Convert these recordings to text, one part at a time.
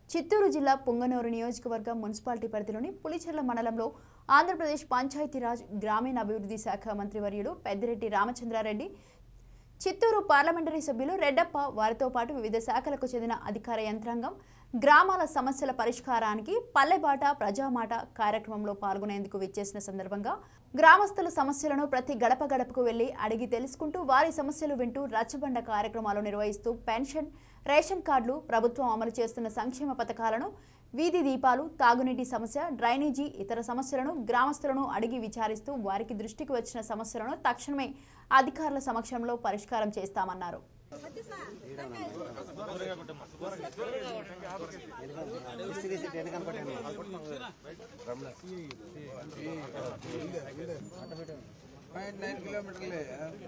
చిత్తూరు జిల్లా పొంగనూరు నియోజకవర్గం మున్సిపాలిటీ పరిధిలోని పులిచెర్ల మండలంలో ఆంధ్రప్రదేశ్ పంచాయతీరాజ్ గ్రామీణాభివృద్ధి శాఖ మంత్రివర్యులు పెద్దిరెడ్డి రామచంద్రారెడ్డి చిత్తూరు పార్లమెంటరీ సభ్యులు రెడ్డప్ప వారితో పాటు వివిధ శాఖలకు చెందిన అధికార యంత్రాంగం గ్రామాల సమస్యల పరిష్కారానికి పల్లెబాట ప్రజామాట కార్యక్రమంలో పాల్గొనేందుకు విచ్చేసిన సందర్భంగా గ్రామస్తుల సమస్యలను ప్రతి గడప గడపకు వెళ్లి అడిగి తెలుసుకుంటూ వారి సమస్యలు వింటూ రచ్చబండ కార్యక్రమాలు నిర్వహిస్తూ పెన్షన్ రేషన్ కార్డులు ప్రభుత్వం అమలు చేస్తున్న సంక్షేమ పథకాలను వీధి దీపాలు తాగునీటి సమస్య డ్రైనేజీ ఇతర సమస్యలను గ్రామస్తులను అడిగి విచారిస్తూ వారికి దృష్టికి వచ్చిన సమస్యలను తక్షణమే అధికారుల సమక్షంలో పరిష్కారం చేస్తామన్నారు పాయింట్ నైన్ కిలోమీటర్లే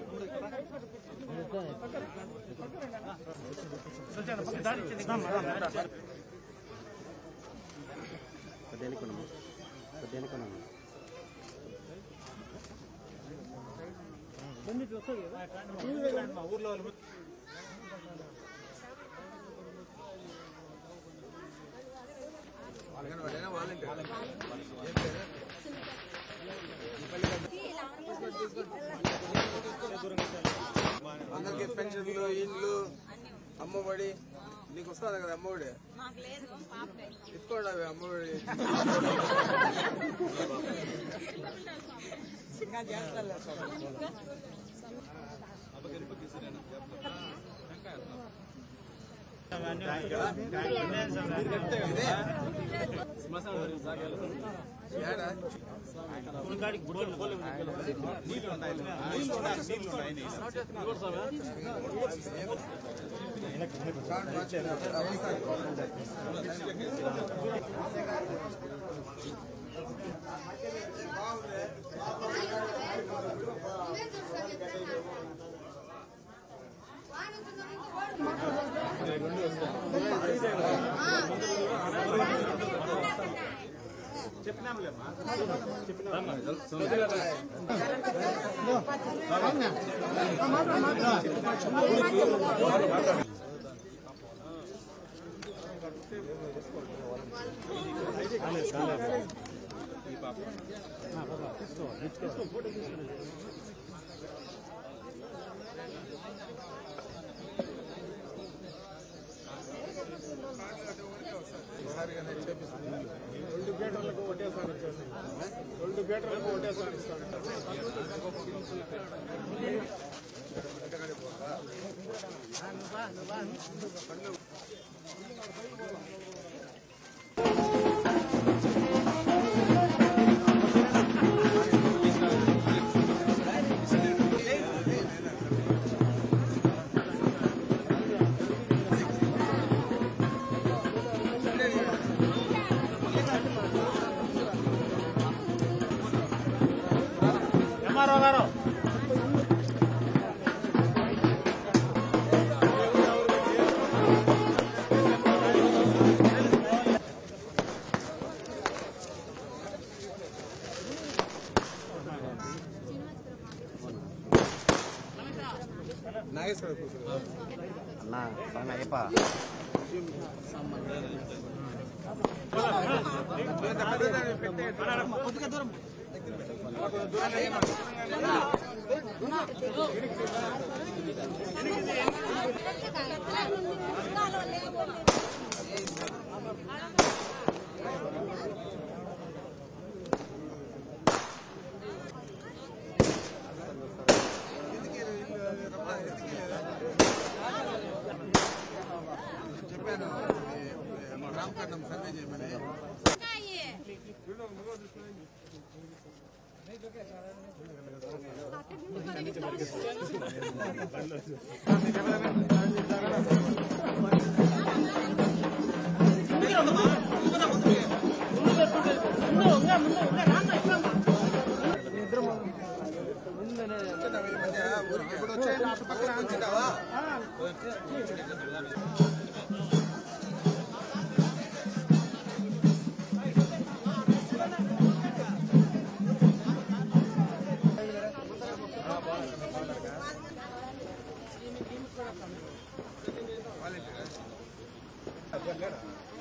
అందరికి పెన్షన్లు ఇండ్లు అమ్మఒడి నీకు వస్తుంది కదా అమ్మఒడి ఇసుకోండి అవి అమ్మఒడి ఏడా? ఈసారి కానీ చేపిస్తాను. రెండు గేటర్లకు ఒకటేసారి ఇచ్చేసాను రెండు గేటర్లకు ఒకటేసారి ఇస్తాను ఎంఆర్ఓ గారు నాగేశ్వర కూతురు అన్నా సాంగ్ అయ్యప్ప చెప్పాను రామకరణం సర్వే చేయమని ఈ మధ్య ఊరికి ఇప్పుడు వచ్చాయండి అటు పక్కన ఉంచుతావా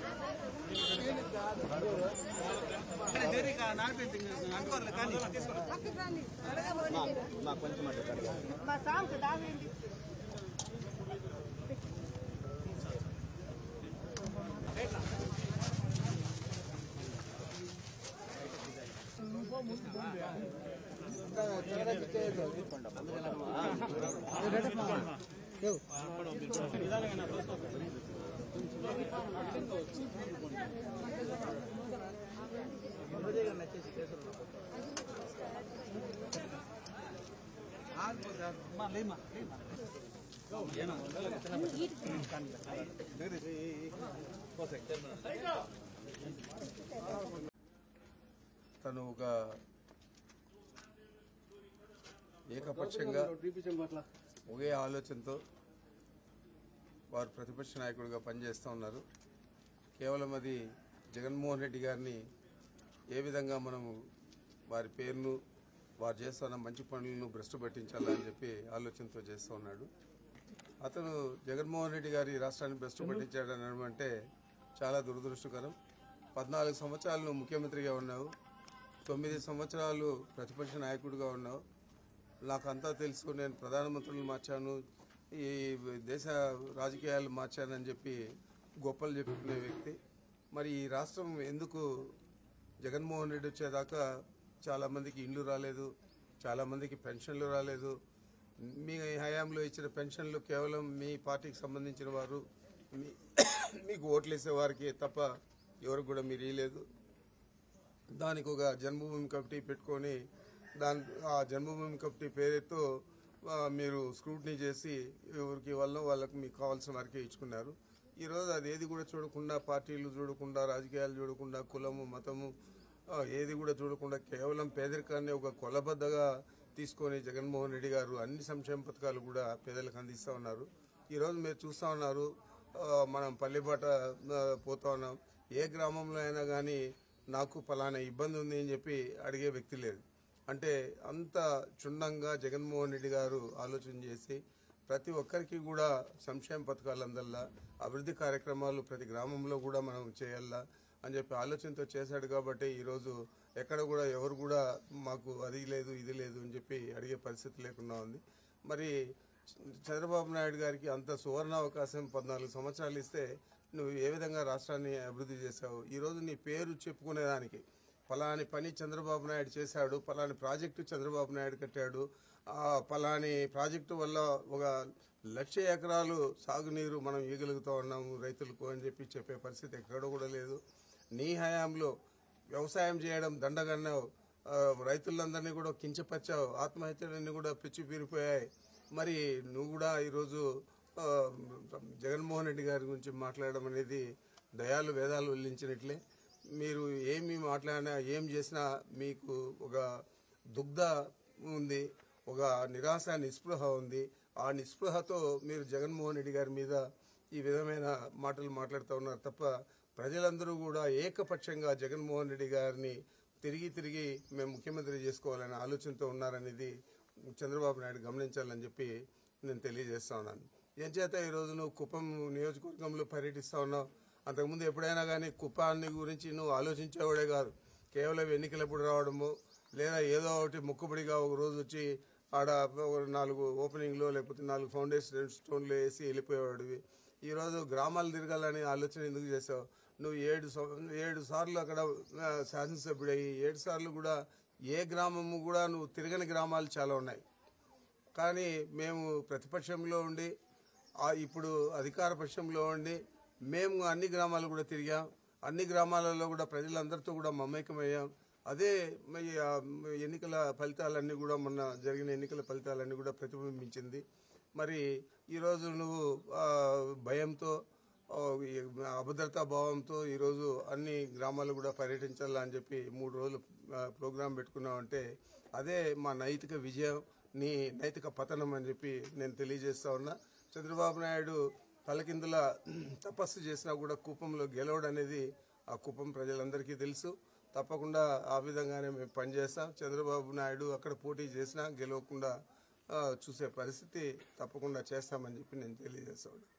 తను ఒక ఏకపక్షంగా ఒకే ఆలోచనతో వారు ప్రతిపక్ష నాయకుడిగా పనిచేస్తూ ఉన్నారు కేవలం అది జగన్మోహన్ రెడ్డి గారిని ఏ విధంగా మనము వారి పేరును వారు చేస్తున్న మంచి పనులను భ్రష్టు పట్టించాలని చెప్పి ఆలోచనతో చేస్తూ ఉన్నాడు అతను జగన్మోహన్ రెడ్డి గారి రాష్ట్రాన్ని భ్రష్టు పట్టించాడనడం అంటే చాలా దురదృష్టకరం పద్నాలుగు సంవత్సరాలు నువ్వు ముఖ్యమంత్రిగా ఉన్నావు తొమ్మిది సంవత్సరాలు ప్రతిపక్ష నాయకుడిగా ఉన్నావు నాకంతా తెలుసు నేను ప్రధానమంత్రులను మార్చాను ఈ దేశ రాజకీయాలు మార్చానని చెప్పి గొప్పలు చెప్పుకునే వ్యక్తి మరి ఈ రాష్ట్రం ఎందుకు జగన్మోహన్ రెడ్డి వచ్చేదాకా చాలా మందికి ఇండ్లు రాలేదు చాలా మందికి పెన్షన్లు రాలేదు మీ హయాంలో ఇచ్చిన పెన్షన్లు కేవలం మీ పార్టీకి సంబంధించిన వారు మీ మీకు ఓట్లు వేసే వారికి తప్ప ఎవరికి కూడా మీరు ఇవ్వలేదు దానికి ఒక జన్మభూమి కమిటీ పెట్టుకొని దాని ఆ జన్మభూమి కమిటీ పేరుతో ఆ, మీరు స్క్రూటినీ చేసి ఎవరికి వల్ల వాళ్ళకు మీకు కావాల్సిన వారికి ఇచ్చుకున్నారు ఈరోజు అది ఏది కూడా చూడకుండా పార్టీలు చూడకుండా రాజకీయాలు చూడకుండా కులము మతము ఆ, ఏది కూడా చూడకుండా కేవలం పేదరికాన్ని ఒక కొలబద్దగా తీసుకొని జగన్మోహన్ రెడ్డి గారు అన్ని సంక్షేమ పథకాలు కూడా పేదలకు అందిస్తూ ఉన్నారు ఈరోజు మీరు చూస్తూ ఉన్నారు ఆ, మనం పల్లెపాట ఆ, పోతా ఉన్నాం ఏ గ్రామంలో అయినా కానీ నాకు ఫలానా ఇబ్బంది ఉంది అని చెప్పి అడిగే వ్యక్తి లేదు అంటే అంత క్షుణ్ణంగా జగన్మోహన్ రెడ్డి గారు ఆలోచన చేసి ప్రతి ఒక్కరికి కూడా సంక్షేమ పథకాలు అందల్లా అభివృద్ధి కార్యక్రమాలు ప్రతి గ్రామంలో కూడా మనం చేయాలా అని చెప్పి ఆలోచనతో చేశాడు కాబట్టి ఈరోజు ఎక్కడ కూడా ఎవరు కూడా మాకు అది లేదు ఇది లేదు అని చెప్పి అడిగే పరిస్థితి లేకుండా ఉంది మరి చంద్రబాబు నాయుడు గారికి అంత సువర్ణ అవకాశం పద్నాలుగు సంవత్సరాలు ఇస్తే నువ్వు ఏ విధంగా రాష్ట్రాన్ని అభివృద్ధి చేశావు ఈరోజు నీ పేరు చెప్పుకునేదానికి ఫలాని పని చంద్రబాబు నాయుడు చేశాడు ఫలాని ప్రాజెక్టు చంద్రబాబు నాయుడు కట్టాడు ఆ ఫలాని ప్రాజెక్టు వల్ల ఒక లక్ష ఎకరాలు సాగునీరు మనం ఇవ్వగలుగుతా ఉన్నాము రైతులకు అని చెప్పి చెప్పే పరిస్థితి ఎక్కడ కూడా లేదు నీ హయాంలో వ్యవసాయం చేయడం దండగన్నావు ఆ, రైతులందరినీ కూడా కించపరిచావు ఆత్మహత్యలన్నీ కూడా పిచ్చి పీరిపోయాయి మరి నువ్వు కూడా ఈరోజు ఆ, జగన్మోహన్ రెడ్డి గారి గురించి మాట్లాడడం అనేది దయాలు వేదాలు వెల్లించినట్లే మీరు ఏమి మాట్లాడినా ఏం చేసినా మీకు ఒక దుగ్ధ ఉంది ఒక నిరాశ నిస్పృహ ఉంది ఆ నిస్పృహతో మీరు జగన్మోహన్ రెడ్డి గారి మీద ఈ విధమైన మాటలు మాట్లాడుతూ ఉన్నారు తప్ప ప్రజలందరూ కూడా ఏకపక్షంగా జగన్మోహన్ రెడ్డి గారిని తిరిగి తిరిగి మేము ముఖ్యమంత్రి చేసుకోవాలనే ఆలోచనతో ఉన్నారనేది చంద్రబాబు నాయుడు గమనించాలని చెప్పి నేను తెలియజేస్తా ఉన్నాను ఏం చేత ఈరోజు నువ్వు కుప్పం నియోజకవర్గంలో పర్యటిస్తా ఉన్నావు అంతకుముందు ఎప్పుడైనా కానీ కుప్పాన్ని గురించి నువ్వు ఆలోచించేవాడే కాదు కేవలం ఎన్నికలప్పుడు రావడము లేదా ఏదో ఒకటి మొక్కుబడిగా ఒక రోజు వచ్చి ఆడ ఒక నాలుగు ఓపెనింగ్లో లేకపోతే నాలుగు ఫౌండేషన్ స్టోన్లు వేసి వెళ్ళిపోయేవాడివి ఈరోజు గ్రామాలు తిరగాలని ఆలోచన ఎందుకు చేసావు నువ్వు ఏడు సం- ఏడు సార్లు అక్కడ ఆ, శాసనసభ్యుడయ్యి ఏడు సార్లు కూడా ఏ గ్రామము కూడా నువ్వు తిరగని గ్రామాలు చాలా ఉన్నాయి కానీ మేము ప్రతిపక్షంలో ఉండి ఆ ఇప్పుడు అధికార పక్షంలో ఉండి మేము అన్ని గ్రామాలు కూడా తిరిగాం అన్ని గ్రామాలలో కూడా ప్రజలందరితో కూడా మమేకమయ్యాం అదే మరి ఆ ఎన్నికల ఫలితాలన్నీ కూడా మొన్న జరిగిన ఎన్నికల ఫలితాలన్నీ కూడా ప్రతిబింబించింది మరి ఈరోజు నువ్వు ఆ, భయంతో ఆ, ఈ అభద్రతా భావంతో ఈరోజు అన్ని గ్రామాలు కూడా పర్యటించాలని చెప్పి మూడు రోజులు ఆ, ప్రోగ్రాం పెట్టుకున్నావంటే అదే మా నైతిక విజయం నీ నైతిక పతనం అని చెప్పి నేను తెలియజేస్తా ఉన్నా చంద్రబాబు నాయుడు తలకిందుల తపస్సు చేసినా కూడా కుప్పంలో గెలవడం అనేది ఆ కుప్పం ప్రజలందరికీ తెలుసు తప్పకుండా ఆ విధంగానే మేము పనిచేస్తాం చంద్రబాబు నాయుడు అక్కడ పోటీ చేసినా గెలవకుండా ఆ, చూసే పరిస్థితి తప్పకుండా చేస్తామని చెప్పి నేను తెలియజేస్తా ఉన్నా